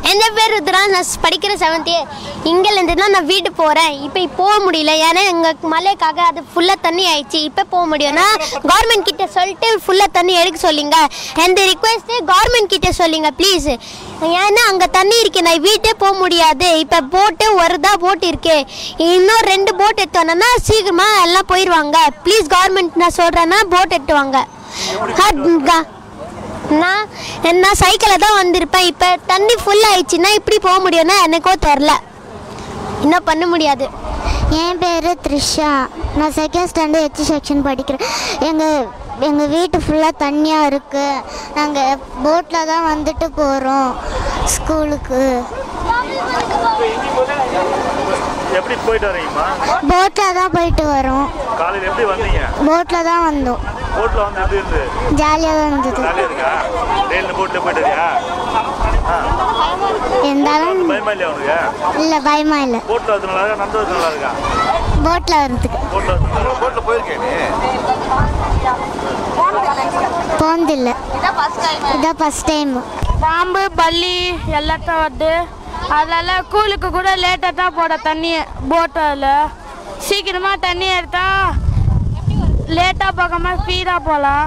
என் பேர் ருத்ரா நான் படிக்கிற செவன்த் இங்கேருந்து தான் நான் வீட்டு போகிறேன் இப்போ போக முடியல ஏன்னா எங்கள் மலைக்காக அது ஃபுல்லாக தண்ணி ஆயிடுச்சு இப்போ போக முடியும்னா கவர்மெண்ட் கிட்ட சொல்லிட்டு ஃபுல்லாக தண்ணி எடுக்க சொல்லிங்க எந்த ரிக்வெஸ்ட்டு கவர்மெண்ட் கிட்ட சொல்லிங்க ப்ளீஸ் ஏன்னா அங்கே தண்ணி இருக்கு நான் வீட்டே போக முடியாது இப்போ போட்டு ஒரு தான் போட் இருக்கு இன்னும் ரெண்டு போட் எடுத்தோன்னா சீக்கிரமாக எல்லாம் போயிடுவாங்க ப்ளீஸ் கவர்மெண்ட் நான் சொல்கிறேன்னா போட் எடுத்துவாங்க அ- நான் நான் சைக்கிளில் தான் வந்திருப்பேன் இப்போ தண்ணி ஃபுல் ஆயிடுச்சுன்னா இப்படி போக முடியும்னா எனக்கோ தெரில இன்னும் பண்ண முடியாது என் பேர் த்ரிஷா நான் செகண்ட் ஸ்டாண்டர்ட் ஹெச் செக்ஷன் படிக்கிறேன் எங்கள் எங்கள் வீட்டு ஃபுல்லாக தண்ணியாக இருக்குது நாங்கள் போட்டில் தான் வந்துட்டு போகிறோம் ஸ்கூலுக்கு எப்படி போயிட்டு வரீங்கம்மா போட்டில் தான் போயிட்டு வரோம் காலையில் எப்படி வந்தீங்க போட்டில் தான் வந்தோம் போட்டில் வந்து எப்படி இருந்து ஜாலியாக தான் இருந்தது ஜாலியாக இருக்கா ட்ரெயினில் போட்டில் போயிட்டு வரியா ஆ இருந்தாலும் பயமா இல்லையா உனக்கு இல்லை பயமா இல்லை போட்டில் வந்து நல்லா இருக்கா நடந்து வந்து நல்லா இருக்கா போட்டில் வரதுக்கு போட்டில் வந்து போட்டில் போயிருக்கேன் நீ போனதில்லை இதான் ஃபஸ்ட் டைம் பாம்பு பல்லி எல்லாத்தையும் வருது அதெல்லாம் கூலுக்கு கூட லேட்டாக தான் போட தண்ணி போட்டில் சீக்கிரமாக தண்ணி எடுத்தா லேட்டாக போகாம ஸ்பீடாக போகலாம்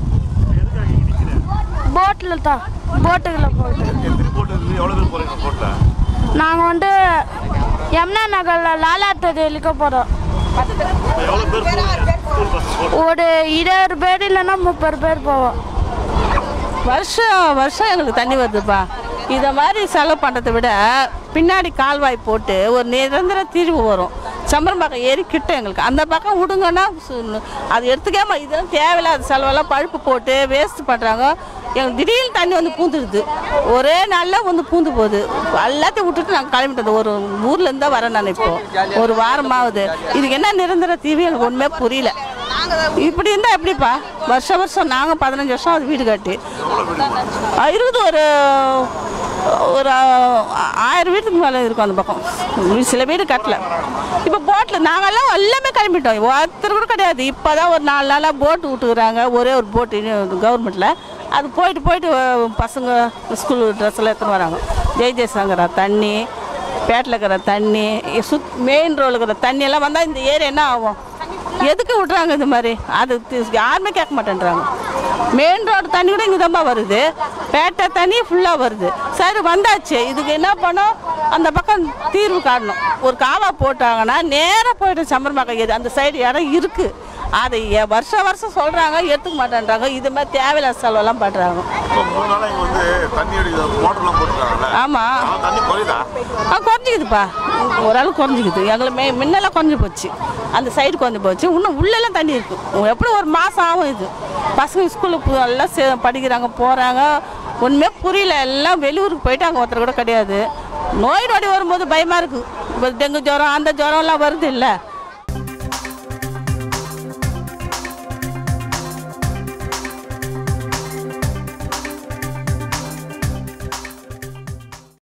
போட்டில் தான் போட்டுக்குள்ள போகுது எத்தனை போட்டு இருக்குது எவ்வளோ பேர் போகிறீங்க போட்டில் நாங்கள் வந்து யமுனா நகரில் லாலாத்தது இழுக்க போகிறோம் எவ்வளோ பேர் போவீங்க ஸ்கூல் பஸ் போட்டு ஒரு இருபது பேர் இல்லைன்னா முப்பது பேர் போவோம் வருஷம் வருஷம் எங்களுக்கு தண்ணி வருதுப்பா இதை மாதிரி செலவு பண்ணுறதை விட பின்னாடி கால்வாய் போட்டு ஒரு நிரந்தர தீர்வு வரும் சம்பரம்பாக்கம் ஏரி கிட்ட எங்களுக்கு அந்த பக்கம் விடுங்கன்னா சு- அது எடுத்துக்காம இதெல்லாம் தேவையில்லாத செலவெல்லாம் பழுப்பு போட்டு வேஸ்ட் பண்ணுறாங்க எங்களுக்கு திடீர்னு தண்ணி வந்து பூந்துடுது ஒரே நாளில் வந்து பூந்து போகுது எல்லாத்தையும் விட்டுட்டு நாங்கள் கிளம்பிட்டோம் ஒரு ஊர்லேருந்து தான் வரேன் நான் இப்போ ஒரு வாரமாகுது இதுக்கு என்ன நிரந்தர தீர்வு எனக்கு ஒன்றுமே புரியல இப்படி இருந்தால் எப்படிப்பா வருஷம் வருஷம் நாங்கள் பதினஞ்சு வருஷம் அது வீடு கட்டி ஆ, இருக்குது ஒரு ஒரு ஆ- ஆயிரம் வீட்டுக்கு மேலே இருக்கும் அந்த பக்கம் வீ- சில வீடு கட்டல இப்போ போட்டில் நாங்கெல்லாம் எல்லாமே கிளம்பிட்டோம் ஒருத்தர் கூட கிடையாது இப்போ தான் ஒரு நாலு நாளாக போட்டு விட்டுக்கிறாங்க ஒரே ஒரு போட்டு கவர்மெண்ட்டில் அது போயிட்டு போயிட்டு அஹ், பசங்க ஸ்கூல் ட்ரெஸ் எல்லாம் எடுத்துன்னு வராங்க ஜெய் ஜெய்சங்கரா தண்ணி பேட்டில் இருக்கிற தண்ணி சுத் மெயின் ரோடு இருக்கிற தண்ணி எல்லாம் வந்தால் இந்த ஏரியா என்ன ஆகும் எதுக்கு விட்றாங்க இது மாதிரி அது தி- யாருமே கேட்க மாட்டேன்றாங்க மெயின் ரோடு தண்ணி கூட இங்கே தான்ப்பா வருது பேட்டை தண்ணி ஃபுல்லாக வருது சரி வந்தாச்சு இதுக்கு என்ன பண்ணோம் அந்த பக்கம் தீர்வு காணணும் ஒரு காவா போட்டாங்கன்னா நேராக போயிட்டு சம்பரமாக்கம் ஏது அந்த சைடு இடம் இருக்குது அதை எ- வருஷம் வருஷம் சொல்கிறாங்க எடுத்துக்க மாட்டேன்றாங்க இது மாதிரி தேவையில்லாத செலவெல்லாம் பண்ணுறாங்க இப்போ மூணு நாளாக இங்கே வந்து தண்ணி அடிக்குது மோட்டர்லாம் போட்டுருக்காங்கல்ல ஆமாம் ஆனால் தண்ணி குறையுதா ஆ குறைஞ்சிக்குதுப்பா ஓரளவு குறைஞ்சிக்குது எங்களுக்கு மே முன்னெல்லாம் குறைஞ்சி போச்சு அந்த சைடு குறைஞ்சி போச்சு இன்னும் உள்ளெல்லாம் தண்ணி இருக்குது எப்படி ஒரு மாதம் ஆகும் இது பசங்க ஸ்கூலுக்கு எல்லாம் சே படிக்கிறாங்க போகிறாங்க ஒன்றுமே புரியல எல்லாம் வெளியூருக்கு போயிட்டாங்க ஒருத்தர் கூட கிடையாது நோய் நொடி வரும்போது பயமாக இருக்குது இப்போ டெங்கு ஜுரம் அந்த ஜுரம்லாம் வருது இல்லை